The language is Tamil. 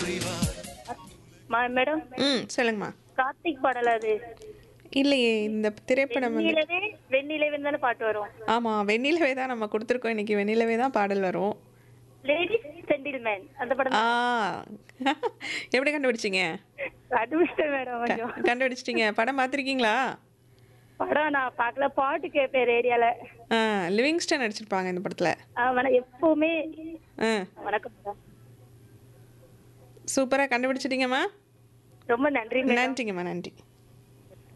மா- மேடம் ம் சொல்லுங்கம்மா கார்த்திக் பாடல் அது இல்லையே இந்த திரைப்படம் வந்து வெண்ணிலவே வெண்ணிலவேன்னு தானே பாட்டு வரும் ஆமாம் வெண்ணிலவே தான் நம்ம கொடுத்துருக்கோம் இன்னைக்கு வெண்ணிலவே தான் பாடல் வரும் லேடிஸ் சென்டில்மேன் அந்த படம் ஆ எப்படி கண்டுபிடிச்சிங்க கண்டுபிடிச்சேன் மேடம் கொஞ்சம் க- கண்டுபிடிச்சிட்டீங்க படம் பார்த்துருக்கீங்களா படம் நான் பார்க்கல பாட்டு கேட்பேன் ரேடியோல ஆ லிவிங்ஸ்டன் நடிச்சிருப்பாங்க இந்த படத்தில் வணக்கம் எப்பவுமே ஆ வணக்கம் மேடம் சூப்பராக கண்டுபிடிச்சிட்டீங்கம்மா ரொம்ப நன்றி மேடம் நன்றிங்கம்மா நன்றி